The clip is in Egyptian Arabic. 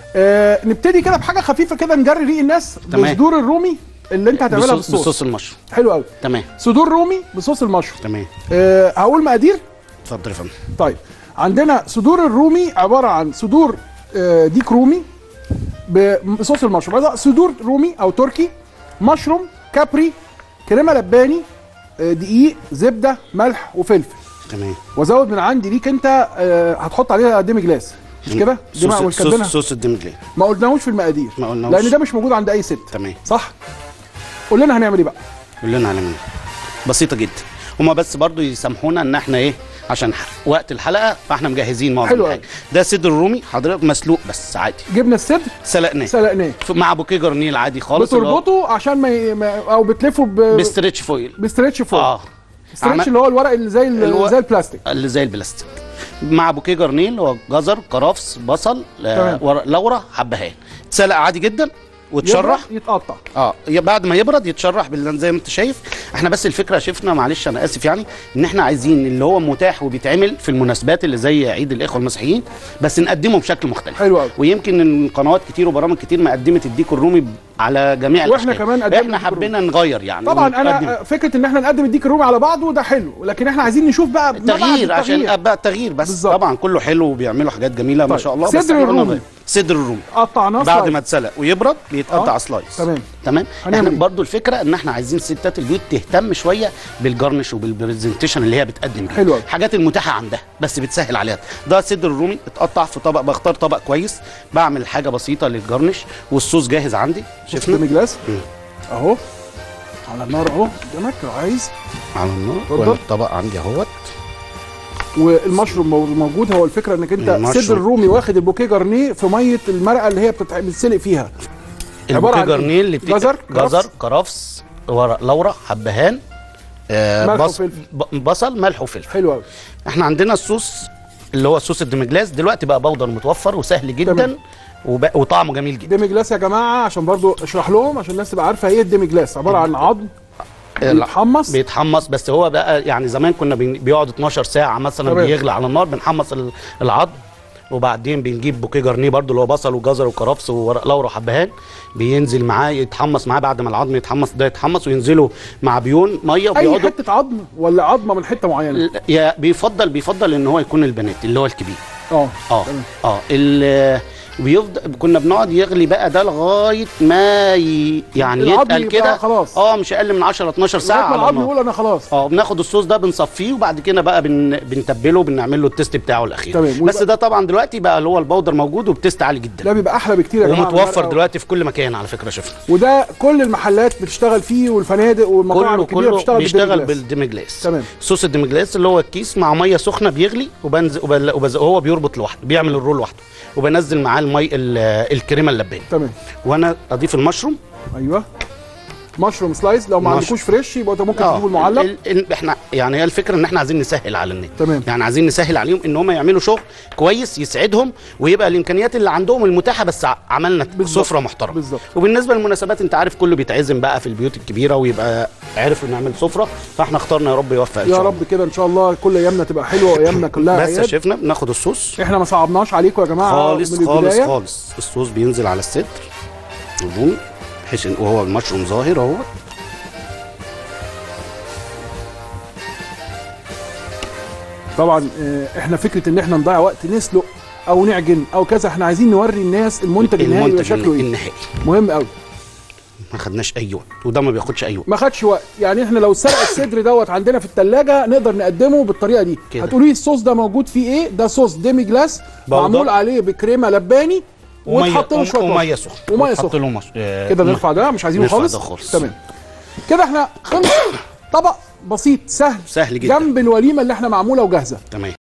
آه نبتدي كده بحاجه خفيفه كده نجري ريق الناس تمام. بصدور الرومي اللي انت هتعملها بصوص, بالصوص بصوص المشروم حلو قوي تمام صدور رومي بصوص المشروم تمام آه هقول مقادير اتفضل يا فندم طيب عندنا صدور الرومي عباره عن صدور آه، ديك رومي بصوص المشروم بعد صدور رومي او تركي مشروم كابري كريمه لباني آه، دقيق زبده ملح وفلفل تمام وازود من عندي ليك انت آه، هتحط عليها ديمي جلاس مش كده؟ دي ما صوص كاتبينها صوص, صوص الدمجلي ما قلناهوش في المقادير ما قلناهوش. لان ده مش موجود عند اي ست تمام صح؟ قول لنا هنعمل ايه بقى؟ قول لنا على منها بسيطه جدا هما بس برضو يسامحونا ان احنا ايه عشان ح- وقت الحلقه فاحنا مجهزين معظم حلو الحاجه ده صدر رومي حضرتك مسلوق بس عادي جبنا الصدر سلقناه سلقناه ف- مع بوكيه جرنيل عادي خالص اللي هو بتربطه عشان ما, ي... ما او بتلفه ب... بستريتش فويل بستريتش فوق اه ستريتش عمل- اللي هو الورق اللي زي ال- الو- زي البلاستيك اللي زي البلاستيك مع بوكيه جرنيل هو جزر كرفس بصل آه تمام. ورق لورا حبهان اتسلق عادي جدا وتشرح يبرد، يتقطع اه ي- بعد ما يبرد يتشرح بال- زي ما انت شايف احنا بس الفكره شفنا معلش انا اسف يعني ان احنا عايزين اللي هو متاح وبيتعمل في المناسبات اللي زي عيد الاخوه المسيحيين بس نقدمه بشكل مختلف حلو قوي ويمكن ان قنوات كتير وبرامج كتير ما قدمت الديك الرومي ب- على جميع واحنا الأشكال. كمان قدمنا احنا الديك الرومي. حبينا نغير يعني طبعا ونقدم انا فكره ان احنا نقدم الديك الرومي على بعضه ده حلو لكن احنا عايزين نشوف بقى ما بعد تغيير عشان التغيير. ابقى تغيير بس بالظبط. طبعا كله حلو وبيعملوا حاجات جميله ما طيب. شاء الله بس صدر إحنا قلنا الرومي. نغير. صدر الرومي قطعناه بعد سلايس. ما اتسلق ويبرد بيتقطع آه. سلايس تمام. تمام هنعمل احنا إيه؟ برضو الفكره ان احنا عايزين ستات البيوت تهتم شويه بالجرنش وبالبرزنتيشن اللي هي بتقدم بيه حلو أوي. الحاجات المتاحه عندها بس بتسهل عليها ده صدر الرومي اتقطع في طبق بختار طبق كويس بعمل حاجه بسيطه للجرنش والصوص جاهز عندي شفت شفنا ديمي جلاس مم. اهو على النار اهو قدامك لو عايز على النار اتفضل. والطبق عندي اهوت والمشروم مو- موجود هو الفكره انك انت المشروم. صدر الرومي واخد البوكيه جرنيه في ميه المرقه اللي هي بتتع- بتتسلق فيها عبارة البوكيه عن إيه؟ جرنيل اللي بت- جزر، جزر كرفس. كرفس ورق لورا حبهان آه ملح بص وفلفل. ب- بصل ملح وفلفل حلو قوي احنا عندنا الصوص اللي هو صوص الدمجلاس دلوقتي بقى بودر متوفر وسهل جدا تمام. وب... وطعمه جميل جدا ديمي جلاس يا جماعه عشان برضو اشرح لهم عشان الناس تبقى عارفه ايه الديمي جلاس عباره عن عظم بيتحمص بيتحمص بس هو بقى يعني زمان كنا بن- بيقعد 12 ساعه مثلا تمام. بيغلي على النار بنحمص ال- العظم وبعدين بنجيب بوكيه جرنيه برضو اللي هو بصل وجزر وكرفس وورق لورا وحبهان بينزل معاه يتحمص معاه بعد ما العظم يتحمص ده يتحمص وينزلوا مع بيون ميه اي وبيقعدوا حته عظم ولا عظمه من حته معينه ل- يا بيفضل بيفضل ان هو يكون البنات اللي هو الكبير اه اه تمام. اه ال ويفضل كنا بنقعد يغلي بقى ده لغايه ما ي... يعني العظم يتقل يبقى كده خلاص. اه مش اقل من 10 12 لغايه ساعه ما على العظم النار يقول انا خلاص اه بناخد الصوص ده بنصفيه وبعد كده بقى بن... بنتبله بنعمل له التيست بتاعه الاخير تمام. بس ويبقى- ده طبعا دلوقتي بقى اللي هو البودر موجود وبتيست عالي جدا ده بيبقى احلى بكتير يا جماعه من ومتوفر المرقة. دلوقتي في كل مكان على فكره شفنا وده كل المحلات بتشتغل فيه والفنادق والمطاعم كله الكبيره كله بتشتغل بيشتغل بالديمي جلاس. بالديمجلاس تمام. صوص الديمجلاس اللي هو الكيس مع ميه سخنه بيغلي وبنزل وبل... وبز... هو بيربط لوحده بيعمل الرول لوحده وبنزل معاه المي ال... الكريمه اللباني تمام وانا اضيف المشروم ايوه مشروم سلايس لو ما مشروم. عندكوش فريش يبقى انت ممكن آه، تجيبوا المعلب ال- ال- احنا يعني هي الفكره ان احنا عايزين نسهل على النت تمام. يعني عايزين نسهل عليهم ان هم يعملوا شغل كويس يسعدهم ويبقى الامكانيات اللي عندهم المتاحه بس ع- عملنا بالظبط. سفره محترمه بالظبط. وبالنسبه للمناسبات انت عارف كله بيتعزم بقى في البيوت الكبيره ويبقى عرفوا نعمل سفره فاحنا اخترنا يا رب يوفق ان يا شاء رب كده ان شاء الله كل ايامنا تبقى حلوه وايامنا كلها بس يا عياد شيفنا بناخد الصوص احنا ما صعبناش عليكم يا جماعه خالص من خالص البدايه خالص الصوص بينزل على الصدر الرومي بحيث ان وهو المشروم ظاهر اهو طبعا آه، احنا فكره ان احنا نضيع وقت نسلق او نعجن او كذا احنا عايزين نوري الناس المنتج النهائي يبقى المنتج شكله ايه النهائي مهم قوي ما خدناش اي وقت وده ما بياخدش اي وقت ما خدش وقت يعني احنا لو سرق الصدر دوت عندنا في الثلاجه نقدر نقدمه بالطريقه دي كده. هتقولي لي الصوص ده موجود فيه ايه ده صوص ديمي جلاس بودر. معمول عليه بكريمه لباني وتحط له شويه وميه مصر. سخنه وميه وتحط سخنه له مش... آه، كده مية. نرفع ده مش عايزينه نرفع خالص ده خالص. تمام كده احنا خلص طبق بسيط سهل سهل جدا. جنب الوليمه اللي احنا معموله وجاهزه تمام